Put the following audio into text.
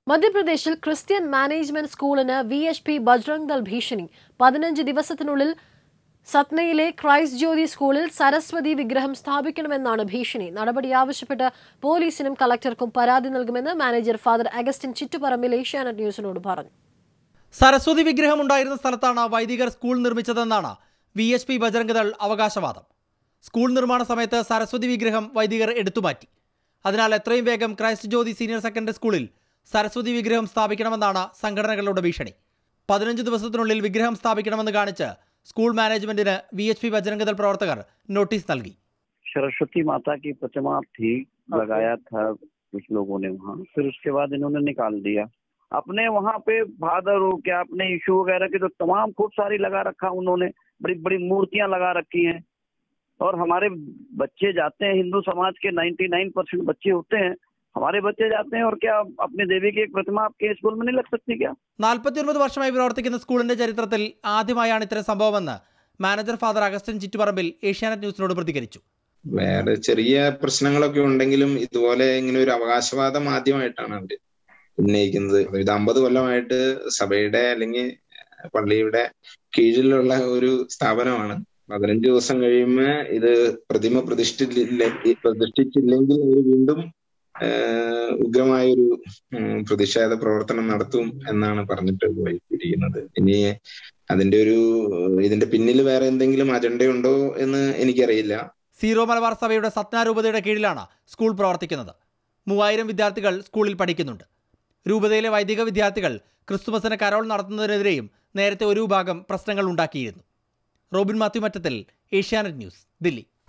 മധ്യപ്രദേശിൽ Christian management സ്കൂളിന് V H P Bajrang Dal ഭീഷണി പതിനഞ്ച് ദിവസത്തിനുള്ളിൽ സത്നയിലെ ക്രൈസ്റ്റ് ജ്യോതി സ്കൂളിൽ സരസ്വതി വിഗ്രഹം സ്ഥാപിക്കണമെന്നാണ് ഭീഷണി നടപടി ആവശ്യപ്പെട്ട് പോലീസിനും കളക്ടർക്കും പരാതി നൽകുമെന്ന് മാനേജർ ഫാദർ അഗസ്റ്റിൻ ചിറ്റുപറമ്പിൽ ഏഷ്യാനെറ്റ് ന്യൂസിനോട് പറഞ്ഞു സരസ്വതി വിഗ്രഹം ഉണ്ടായിരുന്ന സ്ഥലത്താണ് വൈദികർ സ്കൂൾ നിർമ്മിച്ചതെന്നാണ് വി എച്ച് പി ബജരംഗദൾ അവകാശവാദം സ്കൂൾ നിർമ്മാണ സമയത്ത് സരസ്വതി വിഗ്രഹം വൈദികർ എടുത്തുമാറ്റി അതിനാൽ എത്രയും വേഗം ക്രൈസ്റ്റ് ജ്യോതി സീനിയർ സെക്കൻഡറി സ്കൂളിൽ സരസ്വതി വിഗ്രഹം സ്ഥാപിക്കണമെന്നാണ് സംഘടനകളുടെ ഭീഷണി പതിനഞ്ച് ദിവസത്തിനുള്ളിൽ വിഗ്രഹം സ്ഥാപിക്കണമെന്ന് കാണിച്ച് സ്കൂൾ മാനേജ്മെന്റിന് വി എച്ച് പി ബജരംഗദൾ പ്രവർത്തകർ നോട്ടീസ് നൽകി सरस्वती माता की प्रतिमा थी लगाया था कुछ लोगों ने वहाँ फिर उसके बाद इन्होंने निकाल दिया अपने वहाँ पे फादर हो क्या अपने इशू वगैरह के जो तमाम खूब सारी लगा रखा उन्होंने बड़ी बड़ी मूर्तियां लगा रखी हैं और हमारे बच्चे जाते हैं हिंदू समाज के 99 परसेंट बच्चे होते हैं हमारे बच्चे जाते हैं और क्या अपनी देवी की एक प्रतिमा आपके स्कूल में नहीं लग सकती क्या നാൽപ്പത്തിയൊൻപത് വർഷമായി പ്രവർത്തിക്കുന്ന സ്കൂളിന്റെ ചരിത്രത്തിൽ ആദ്യമായാണ് ഇത്തരം സംഭവമെന്ന് മാനേജർ ഫാദർ അഗസ്റ്റിൻ ചിറ്റുപറമ്പിൽ ഏഷ്യാനെറ്റ് ന്യൂസിനോട് പ്രതികരിച്ചു വേറെ ചെറിയ പ്രശ്നങ്ങളൊക്കെ ഉണ്ടെങ്കിലും ഇതുപോലെ ഇങ്ങനെ ഒരു അവകാശവാദം ആദ്യമായിട്ടാണ് അവര് ഉന്നയിക്കുന്നത് ഇത് അമ്പത് കൊല്ലമായിട്ട് സഭയുടെ അല്ലെങ്കിൽ പള്ളിയുടെ കീഴിലുള്ള ഒരു സ്ഥാപനമാണ് പതിനഞ്ച് ദിവസം കഴിയുമ്പോൾ ഇത് പ്രതിമ പ്രതിഷ്ഠിച്ചില്ല പ്രതിഷ്ഠിച്ചില്ലെങ്കിൽ അവർ വീണ്ടും ആഹ് ഉഗ്രമായൊരു ഉം, പ്രതിഷേധ പ്രവർത്തനം നടത്തും എന്നാണ് പറഞ്ഞിട്ട് പോയിരിക്കുന്നത് ഇനി അതിന്റെ ഒരു ഇതിന്റെ പിന്നിൽ വേറെ എന്തെങ്കിലും അജണ്ടയുണ്ടോ എന്ന് എനിക്കറിയില്ല സീറോ മലബാർ സഭയുടെ സത്നാരൂപതയുടെ കീഴിലാണ് സ്കൂൾ പ്രവർത്തിക്കുന്നത് മൂവായിരം വിദ്യാർത്ഥികൾ സ്കൂളിൽ പഠിക്കുന്നുണ്ട് രൂപതയിലെ വൈദിക വിദ്യാർത്ഥികൾ ക്രിസ്തുമസിന് കരോൾ നടത്തുന്നതിനെതിരെയും നേരത്തെ ഒരു വിഭാഗം പ്രശ്നങ്ങൾ ഉണ്ടാക്കിയിരുന്നു റോബിൻ മാത്യു മറ്റത്തിൽ ഏഷ്യാനെറ്റ് ന്യൂസ് ദില്ലി